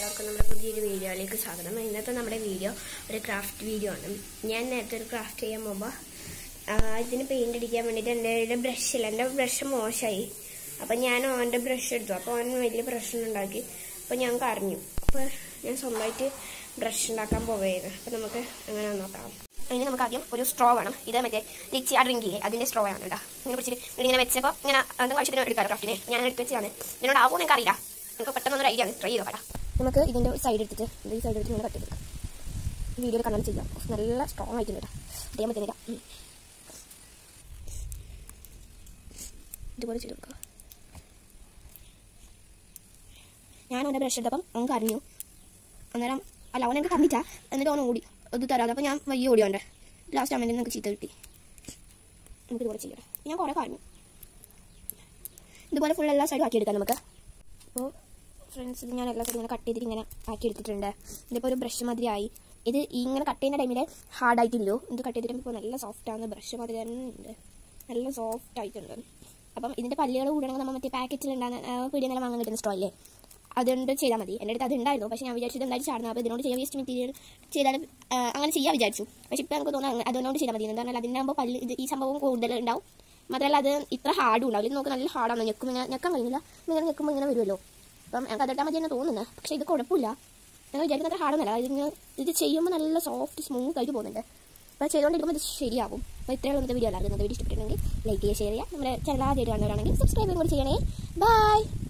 എല്ലാവർക്കും നമ്മുടെ പുതിയൊരു വീഡിയോയിലേക്ക് സ്വാഗതം ഇന്നത്തെ നമ്മുടെ വീഡിയോ ഒരു ക്രാഫ്റ്റ് വീഡിയോ ആണ് ഞാൻ നേരത്തെ ഒരു ക്രാഫ്റ്റ് ചെയ്യാൻ പോകുമ്പോൾ ഇതിന് പെയിന്റ് അടിക്കാൻ വേണ്ടിയിട്ട് എൻ്റെ കയ്യിൽ ബ്രഷില്ല എൻ്റെ ബ്രഷ് മോശമായി അപ്പം ഞാൻ ഓൻ്റെ ബ്രഷ് എടുത്തു അപ്പോൾ അവൻ വലിയ പ്രശ്നം ഉണ്ടാക്കി അപ്പോൾ ഞാൻ കരഞ്ഞു അപ്പോൾ ഞാൻ സ്വന്തമായിട്ട് ബ്രഷ് ഉണ്ടാക്കാൻ പോവുകയായിരുന്നു അപ്പോൾ നമുക്ക് അങ്ങനെ നോക്കാം അതിന് നമുക്ക് ആദ്യം ഒരു സ്ട്രോ വേണം ഇത് മറ്റേ ലിച്ചി ആ ഡ്രിങ്ക് ചെയ്യേ അതിൻ്റെ സ്ട്രോ ആണ് കേട്ടോ ഇങ്ങനെ പിടിച്ചിട്ട് ഇങ്ങനെ വെച്ചപ്പോൾ ഇങ്ങനെ അതിൻ്റെ ആവശ്യത്തിന് എടുക്കാം ക്രാഫ്റ്റിന് ഞാൻ എടുത്ത് വെച്ചതാണ് ഇതിനോട് ആവുമോ എനിക്ക് അറിയില്ല നമുക്ക് പെട്ടെന്ന് ഒരു ഐഡിയ ആണ് ട്രൈ ചെയ്ത് നോക്കാം നമുക്ക് ഇതിൻ്റെ ഒരു സൈഡ് എടുത്തിട്ട് ഇത് ഈ സൈഡ് എടുത്തിട്ട് ഇങ്ങനെ കട്ട് ചെയ്തെടുക്കാം ഈ വീഡിയോയിൽ കാണാൻ ചെയ്യാം നല്ല സ്ട്രോങ് ആയിട്ടുണ്ട് കേട്ടോ അറിയാൻ പറ്റുന്നില്ല ഉം. ഇതുപോലെ ചെയ്ത് കൊടുക്കുക ഞാൻ അവൻ്റെ ബ്രഷ് എടുത്തപ്പം അവൻ കരഞ്ഞു അന്നേരം അല്ല അവൻ എനിക്ക് കറന്നിട്ടാ എന്നിട്ട് അവൻ ഓടി ഇത് തരാതെ അപ്പം ഞാൻ വയ്യ ഓടിയോണ്ട് ലാസ്റ്റ് അമ്മേൻ്റെ നമുക്ക് ചീത്ത കിട്ടി നമുക്ക് ഇതുപോലെ ചെയ്യാം ഞാൻ കുറേ കരഞ്ഞു ഇതുപോലെ ഫുൾ എല്ലാ സൈഡും ആക്കിയെടുക്കാം നമുക്ക് അപ്പോൾ ഫ്രണ്ട്സ് ഇത് ഞാൻ എല്ലാ സൈഡും ഇങ്ങനെ കട്ട് ചെയ്തിട്ട് ഇങ്ങനെ ആക്കി എടുത്തിട്ടുണ്ട് ഇതിപ്പോൾ ഒരു ബ്രഷ് മാതിരി ആയി ഇത് ഈ ഇങ്ങനെ കട്ട് ചെയ്യുന്ന ടൈമിൽ ഹാർഡായിട്ടില്ലോ ഇത് കട്ട് ചെയ്തിട്ട് ഇപ്പോൾ നല്ല സോഫ്റ്റ് ആണ് ബ്രഷ് മാതിരി തന്നെ ഉണ്ട് നല്ല സോഫ്റ്റ് ആയിട്ടുണ്ട് അപ്പം ഇതിൻ്റെ പല്ലുകൾ കൂടണമെങ്കിൽ നമ്മൾ മറ്റേ പാക്കറ്റിലുണ്ടാകുന്ന പീടിയ നില വാങ്ങാൻ കിട്ടുന്ന സ്റ്റോയില്ലേ അതുകൊണ്ട് ചെയ്താൽ മതി എൻ്റെ അടുത്ത് അതുണ്ടായിരുന്നു പക്ഷേ ഞാൻ വിചാരിച്ചത് എന്തായാലും ചാടുന്നത് അപ്പോൾ ഇതിനോട് ചെയ്യാൻ വേസ്റ്റ് മെറ്റീരിയൽ ചെയ്താലും ആ, അങ്ങനെ ചെയ്യാൻ വിചാരിച്ചു പക്ഷേ ഇപ്പോൾ നമുക്ക് തോന്നുന്നു അതുകൊണ്ട് ചെയ്താൽ മതി എന്താ പറഞ്ഞാൽ അതിൻ്റെ ആകുമ്പോൾ പല്ല് ഇത് ഈ സംഭവം കൂടുതൽ ഉണ്ടാവും മാത്രമല്ല അത് ഇത്ര ഹാർഡും ഉണ്ടാവില്ല ഇത് നോക്ക് നല്ല ഹാർഡാണ് ഞെക്കും ഇങ്ങനെ ഞെക്കാൻ കഴിയില്ല ഇങ്ങനെ ഞെക്കുമ്പോൾ ഇങ്ങനെ വരുമല്ലോ അപ്പം ഞങ്ങൾക്ക് അതിട്ടാൽ മതി എന്ന് തോന്നുന്നത് പക്ഷേ ഇത് കുഴപ്പമില്ല ഞങ്ങൾ വിചാരിക്കുന്ന അത്ര ഹാർഡൊന്നുമല്ല ഇത് ഇങ്ങനെ ഇത് ചെയ്യുമ്പോൾ നല്ല സോഫ്റ്റ് സ്മൂത്ത് ആയിട്ട് പോകുന്നുണ്ട് അപ്പോൾ ചെയ്തുകൊണ്ടിരിക്കുമ്പോൾ ഇത് ശരിയാവും അപ്പോൾ ഇത്രയുള്ള ഇന്നത്തെ വീഡിയോ അല്ലായിരുന്നു വീഡിയോ ഇഷ്ടപ്പെട്ടിട്ടുണ്ടെങ്കിൽ ലൈക്ക് ചെയ്യുക ഷെയർ ചെയ്യുക നമ്മുടെ ചാനൽ ആദ്യമായിട്ട് കാണുന്നവരാണെങ്കിൽ സബ്സ്ക്രൈബ് കൂടി ചെയ്യണേ ബൈ